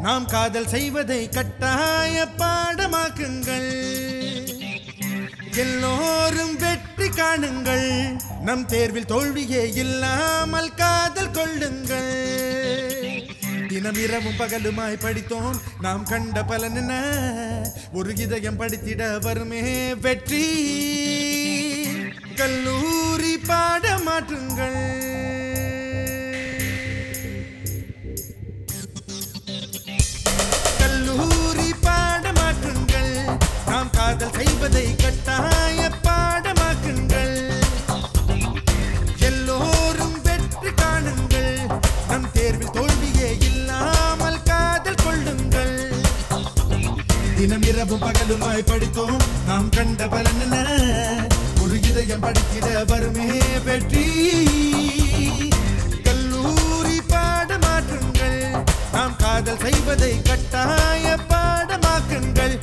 நாம் காதல் செய்வதை கட்டாய பாடமாக்குங்கள் எல்லோரும் வெற்றி காணுங்கள் நம் தேர்வில் தோல்வியே இல்லாமல் காதல் கொள்ளுங்கள் தினம் இரவும் பகலுமாய் படித்தோம் நாம் கண்ட பலன் என்ன ஒரு இதயம் படித்திட வருமே வெற்றி கல்லூரி பாட மாற்றுங்கள் கல்லூரி பாட மாற்றுங்கள் நாம் காதல் செய்வதை கட்டாய பாடமாக்குங்கள் எல்லோரும் வெற்றி காணுங்கள் நம் தேர்வில் தோல்வியே இல்லாமல் காதல் கொள்ளுங்கள் தினம் இரவும் பகலுமாய் படித்தோம் நாம் கண்ட பலன் என்ன ஒரு இதயம் படித்திட வருமே வெற்றி கல்லூரி பாட மாற்றுங்கள் நாம் காதல் செய்வதை கட்டாய பாடமாக்குங்கள்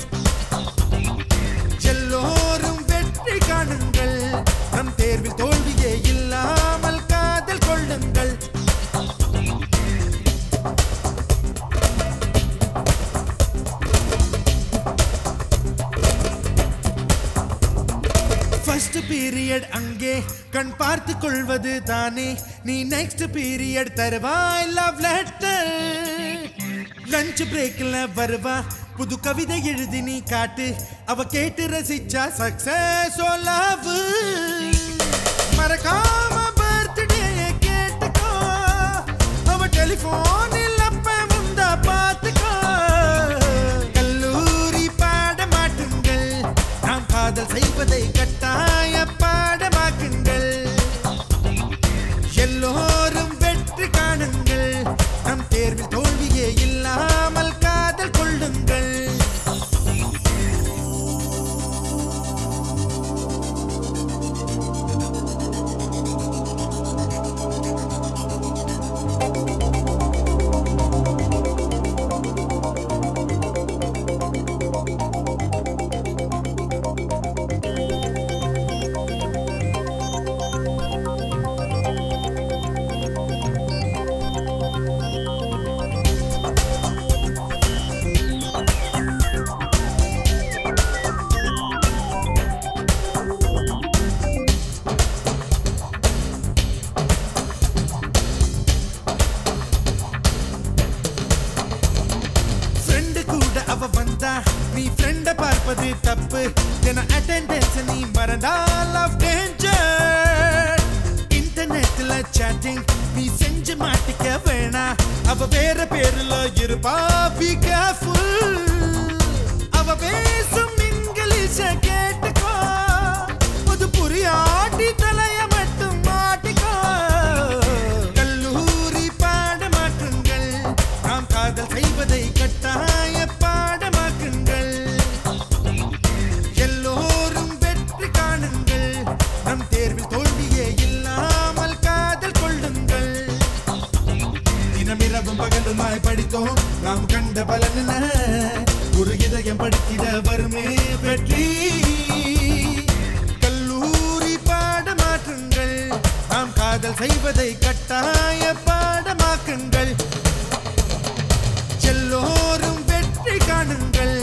எல்லோரும் வெற்றி காணுங்கள் நம் தேர்வில் தோல்வியே இல்லாமல் காதல் கொள்ளுங்கள் ஃபர்ஸ்ட் பீரியட் அங்கே கண் பார்த்து கொள்வது தானே நீ நெக்ஸ்ட் பீரியட் தருவாய் லவ் லெட்டர் லஞ்ச் பிரேக்ல வருவா புது கவிதை எழுதி நீ காட்டு அவ கேட்டு ரசிச்சா சக்சஸ் ஓ லவ் மறக்காம பர்த்டே கேட்டுக்கோ அவ டெலிபோனில் அப்ப முந்த பார்த்துக்கோ கல்லூரி பாட மாட்டுங்கள் நாம் காதல் செய்வதை கட்டாய பாடமாக்குங்கள் எல்லோரும் வெற்றி காணுங்கள் நம் தேர்வில் தோல்வியே இல்லாமல் காதல் கொள்ளுங்கள் ஃப்ரெண்டு கூட அவ வந்தா நீ ஃப்ரெண்ட பார்ப்பது தப்பு தின அட்டெண்டன்ஸ் நீ மறந்தா லவ் டேஞ்சர் இன்டர்நெட்ல சாட்டிங் நீ செஞ்சு மாட்டிக்க வேணா அவ வேற பேர்ல இருப்பா பி கேர்ஃபுல் அவ பேசும் இங்கிலீஷ கேட்டுக்கோ அது புரியாட்டி தலைய மட்டும் மாட்டிக்கோ கல்லூரி பாட மாற்றுங்கள் நாம் காதல் செய்வதை கட்டாய பாடமாக்குங்கள் எல்லோரும் வெற்றி காணுங்கள் நம் தேர்வில் தோல்வியே இல்லாமல் காதல் கொள்ளுங்கள் தினமிரவும் பகலுமாய் படித்தோம் நாம் கண்ட பலன் என்ன ஒரு இதயம் படித்திட வருமே வெற்றி கல்லூரி பாட மாற்றுங்கள் நாம் காதல் செய்வதை கட்டாய பாடமாக்குங்கள் எல்லோரும் வெற்றி காணுங்கள்